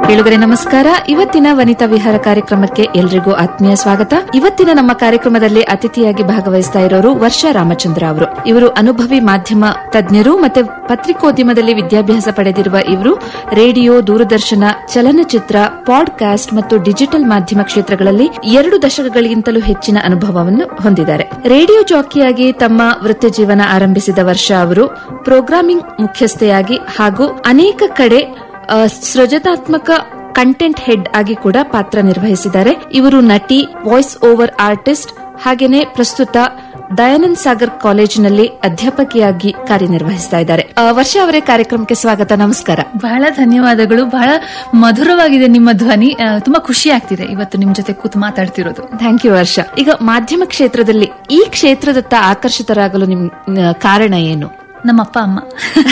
ಕೇಳುಗರೆ ನಮಸ್ಕಾರ ಇವತ್ತಿನ ವನಿತಾ ವಿಹಾರ ಕಾರ್ಯಕ್ರಮಕ್ಕೆ ಎಲ್ರಿಗೂ ಆತ್ಮೀಯ ಸ್ವಾಗತ ಇವತ್ತಿನ ನಮ್ಮ ಕಾರ್ಯಕ್ರಮದಲ್ಲಿ ಅತಿಥಿಯಾಗಿ ಭಾಗವಹಿಸ್ತಾ ಇರೋರು ವರ್ಷಾ ರಾಮಚಂದ್ರ ಅವರು ಇವರು ಅನುಭವಿ ಮಾಧ್ಯಮ ತಜ್ಞರು ಮತ್ತೆ ಪತ್ರಿಕೋದ್ಯಮದಲ್ಲಿ ವಿದ್ಯಾಭ್ಯಾಸ ಪಡೆದಿರುವ ಇವರು ರೇಡಿಯೋ ದೂರದರ್ಶನ ಚಲನಚಿತ್ರ ಪಾಡ್ಕಾಸ್ಟ್ ಮತ್ತು ಡಿಜಿಟಲ್ ಮಾಧ್ಯಮ ಕ್ಷೇತ್ರಗಳಲ್ಲಿ ಎರಡು ದಶಕಗಳಿಗಿಂತಲೂ ಹೆಚ್ಚಿನ ಅನುಭವವನ್ನು ಹೊಂದಿದ್ದಾರೆ ರೇಡಿಯೋ ಜಾಕಿಯಾಗಿ ತಮ್ಮ ವೃತ್ತಿ ಜೀವನ ಆರಂಭಿಸಿದ ವರ್ಷ ಅವರು ಪ್ರೋಗ್ರಾಮಿಂಗ್ ಮುಖ್ಯಸ್ಥೆಯಾಗಿ ಹಾಗೂ ಅನೇಕ ಕಡೆ ಆ, ಸೃಜನಾತ್ಮಕ ಕಂಟೆಂಟ್ ಹೆಡ್ ಆಗಿ ಕೂಡ ಪಾತ್ರ ನಿರ್ವಹಿಸಿದ್ದಾರೆ ಇವರು ನಟಿ ವಾಯ್ಸ್ ಓವರ್ ಆರ್ಟಿಸ್ಟ್ ಹಾಗೇನೆ ಪ್ರಸ್ತುತ ದಯಾನಂದ್ ಸಾಗರ್ ಕಾಲೇಜಿನಲ್ಲಿ ಅಧ್ಯಾಪಕಿಯಾಗಿ ಕಾರ್ಯನಿರ್ವಹಿಸ್ತಾ ಇದ್ದಾರೆ ಆ, ವರ್ಷ ಅವರೇ ಕಾರ್ಯಕ್ರಮಕ್ಕೆ ಸ್ವಾಗತ ನಮಸ್ಕಾರ ಬಹಳ ಧನ್ಯವಾದಗಳು ಬಹಳ ಮಧುರವಾಗಿದೆ ನಿಮ್ಮ ಧ್ವನಿ ಆ, ತುಂಬಾ ಖುಷಿ ಆಗ್ತಿದೆ ಇವತ್ತು ನಿಮ್ ಜೊತೆ ಕೂತು ಮಾತಾಡ್ತಿರೋದು ಥ್ಯಾಂಕ್ ಯು ವರ್ಷ ಈಗ ಮಾಧ್ಯಮ ಕ್ಷೇತ್ರದಲ್ಲಿ ಈ ಕ್ಷೇತ್ರದತ್ತ ಆಕರ್ಷಿತರಾಗಲು ನಿಮ್ ನ- ಕಾರಣ ಏನು ನಮ್ಮ ಅಪ್ಪ ಅಮ್ಮ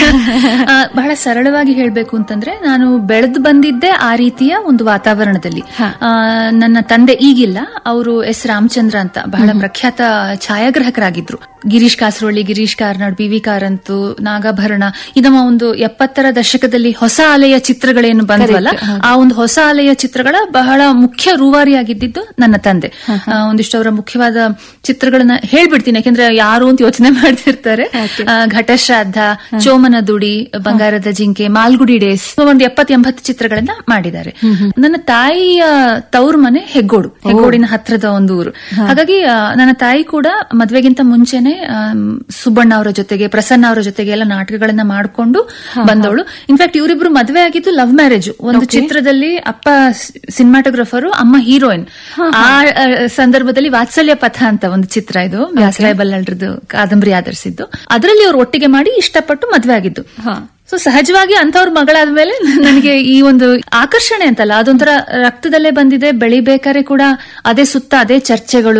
ಆ, ಬಹಳ ಸರಳವಾಗಿ ಹೇಳ್ಬೇಕು ಅಂತಂದ್ರೆ ನಾನು ಬೆಳೆದು ಬಂದಿದ್ದೆ ಆ ರೀತಿಯ ಒಂದು ವಾತಾವರಣದಲ್ಲಿ ಆ, ನನ್ನ ತಂದೆ ಈಗಿಲ್ಲ ಅವರು ಎಸ್ ರಾಮಚಂದ್ರ ಅಂತ ಬಹಳ ಪ್ರಖ್ಯಾತ ಛಾಯಾಗ್ರಾಹಕರಾಗಿದ್ರು ಗಿರೀಶ್ ಕಾಸರೊಳ್ಳಿ ಗಿರೀಶ್ ಕಾರ್ನಾಡ್ ಬಿ ವಿ ಕಾರಂತು ನಾಗಾಭರಣ ಈ ನಮ್ಮ ಒಂದು ಎಪ್ಪತ್ತರ ದಶಕದಲ್ಲಿ ಹೊಸ ಅಲೆಯ ಚಿತ್ರಗಳೇನು ಬಂದ್ವಲ್ಲ ಆ ಒಂದು ಹೊಸ ಅಲೆಯ ಚಿತ್ರಗಳ ಬಹಳ ಮುಖ್ಯ ರೂವಾರಿಯಾಗಿದ್ದು ನನ್ನ ತಂದೆ ಆ, ಒಂದಿಷ್ಟು ಅವರ ಮುಖ್ಯವಾದ ಚಿತ್ರಗಳನ್ನ ಹೇಳ್ಬಿಡ್ತೀನಿ ಯಾಕಂದ್ರೆ ಯಾರು ಅಂತ ಯೋಚನೆ ಮಾಡ್ತಿರ್ತಾರೆ ಆ, ಘಟಶ್ರಾದ್ದ ಚೋಮನ ದುಡಿ ಬಂಗಾರದ ಜಿಂಕೆ ಮಾಲ್ಗುಡಿ ಡೇಸ್ ಒಂದು ಎಪ್ಪತ್ ಎಂಬತ್ತು ಚಿತ್ರಗಳನ್ನ ಮಾಡಿದ್ದಾರೆ ನನ್ನ ತಾಯಿಯ ತವ್ರ ಮನೆ ಹೆಗ್ಗೋಡು ಹೆಗ್ಗೋಡಿನ ಹತ್ರದ ಒಂದು ಊರು ಹಾಗಾಗಿ ಆ, ನನ್ನ ತಾಯಿ ಕೂಡ ಮದ್ವೆಗಿಂತ ಮುಂಚೆನೆ ಆಮ್, ಸುಬ್ಬಣ್ಣ ಅವರ ಜೊತೆಗೆ ಪ್ರಸನ್ನ ಅವರ ಜೊತೆಗೆ ಎಲ್ಲ ನಾಟಕಗಳನ್ನ ಮಾಡ್ಕೊಂಡು ಬಂದವಳು ಇನ್ಫ್ಯಾಕ್ಟ್ ಇವರಿಬ್ರು ಮದ್ವೆ ಆಗಿದ್ದು ಲವ್ ಮ್ಯಾರೇಜ್ ಒಂದು ಚಿತ್ರದಲ್ಲಿ ಅಪ್ಪ ಸಿನಿಮಾಟೋಗ್ರಫರು ಅಮ್ಮ ಹೀರೋಯಿನ್ ಆ ಆ, ಸಂದರ್ಭದಲ್ಲಿ ವಾತ್ಸಲ್ಯ ಪಥ ಅಂತ ಒಂದು ಚಿತ್ರ ಇದು ವ್ಯಾಸರಾಯ ಬಲ್ಲಳ್ರದ್ದು ಕಾದಂಬರಿ ಆಧರಿಸಿದ್ದು ಅದರಲ್ಲಿ ಅವ್ರು ಒಟ್ಟಿಗೆ ಮಾಡಿ ಇಷ್ಟಪಟ್ಟು ಮದ್ವೆ ಆಗಿದ್ದು ಸೊ ಸಹಜವಾಗಿ ಅಂತವ್ರ ಮಗಳಾದ್ಮೇಲೆ ನನಗೆ ಈ ಒಂದು ಆಕರ್ಷಣೆ ಅಂತಲ್ಲ ಅದೊಂಥರ ರಕ್ತದಲ್ಲೇ ಬಂದಿದೆ ಬೆಳಿಬೇಕಾದ್ರೆ ಕೂಡ ಅದೇ ಸುತ್ತ ಅದೇ ಚರ್ಚೆಗಳು